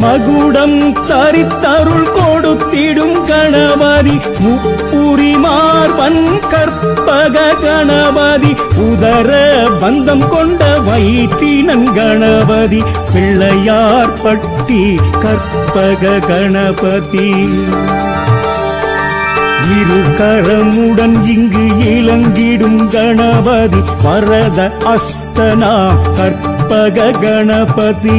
மகுடம் தரித்தருள் கொடுத்திடும் கணபதி முப்புரி மார்பன் கற்பக கணபதி உதர பந்தம் கொண்ட வயிற்றினன் கணபதி பிள்ளையார் பட்டி கற்பக கணபதி இரு கரமுடன் இங்கு இளங்கிடும் கணபதி வரத அஸ்தனா கற்பக கணபதி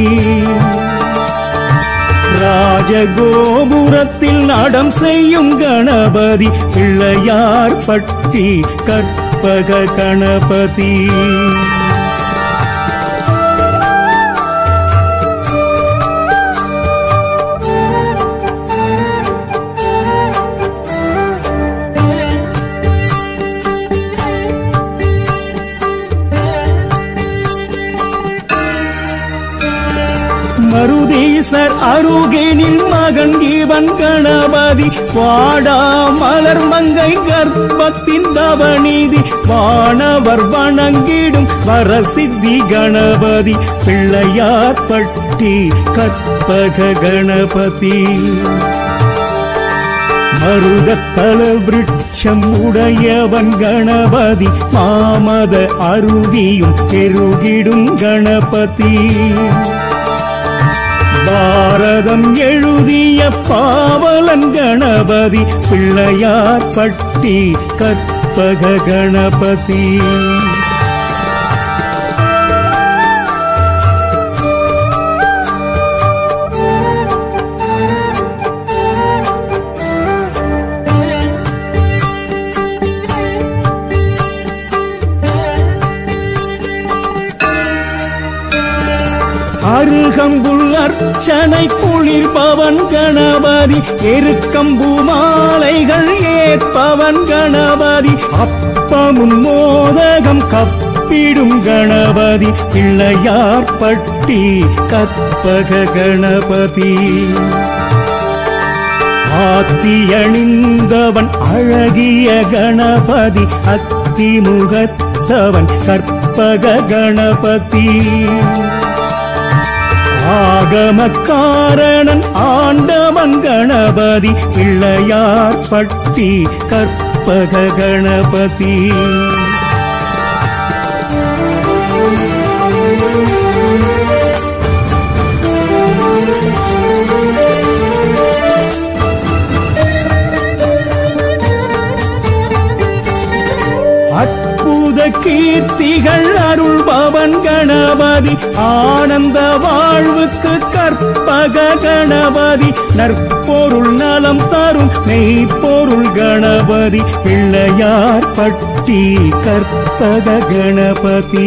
ராஜகோபுரத்தில் நடம் செய்யும் கணபதி பிள்ளையார் பட்டி கற்பக கணபதி மருதீசர் அருகேனின் மகன் இவன் கணபதி வாடா மலர் மங்கை கர்ப்பத்தின் தவநீதி வானவர் வணங்கிடும் வரசித்தி கணபதி பிள்ளையார் பட்டி கற்பக கணபதி மருதத்தல விருட்சம் உடையவன் கணபதி மாமத அருவியும் பெருகிடும் கணபதி பாரதம் எழுதிய பாவலன் கணபதி பிள்ளையார் பட்டி கற்பக கணபதி அருகம்புல் அர்ச்சனை குளிர்பவன் கணபதி எருக்கம்பு மாலைகள் ஏற்பவன் கணபதி அப்பமும் மோதகம் கப்பிடும் கணபதி பிள்ளையார் பட்டி கற்பக கணபதி ஆத்தியணிந்தவன் அழகிய கணபதி அத்திமுகத்தவன் கற்பக கணபதி ஆகமக்காரணன் ஆண்டவன் கணபதி பிள்ளையார் பட்டி கற்பக கணபதி அற்புத கீர்த்திகள் அருள்பவன் கணபதி ஆனந்த வாழ்வுக்கு கற்பக கணபதி நற்பொருள் நலம் தரும் மெய்ப்பொருள் கணபதி பிள்ளையார் பட்டி கற்பக கணபதி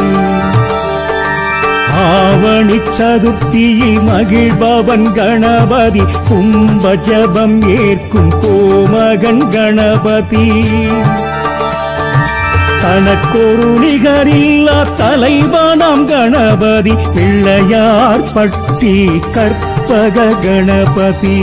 ஆவணி சதுர்த்தியில் மகிழ்பவன் கணபதி கும்ப ஜபம் ஏற்கும் கோமகன் கணபதி தனக்கொரு நிகரில்லா தலைவனாம் கணபதி பிள்ளையார் பட்டி கற்பக கணபதி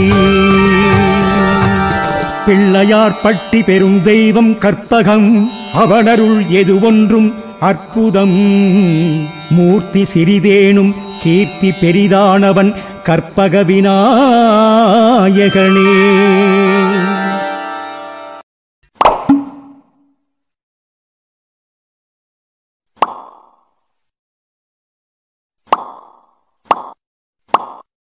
பிள்ளையார் பட்டி பெரும் தெய்வம் கற்பகம் அவனருள் எது ஒன்றும் அற்புதம் மூர்த்தி சிறிதேனும் கீர்த்தி பெரிதானவன் கற்பக விநாயகனே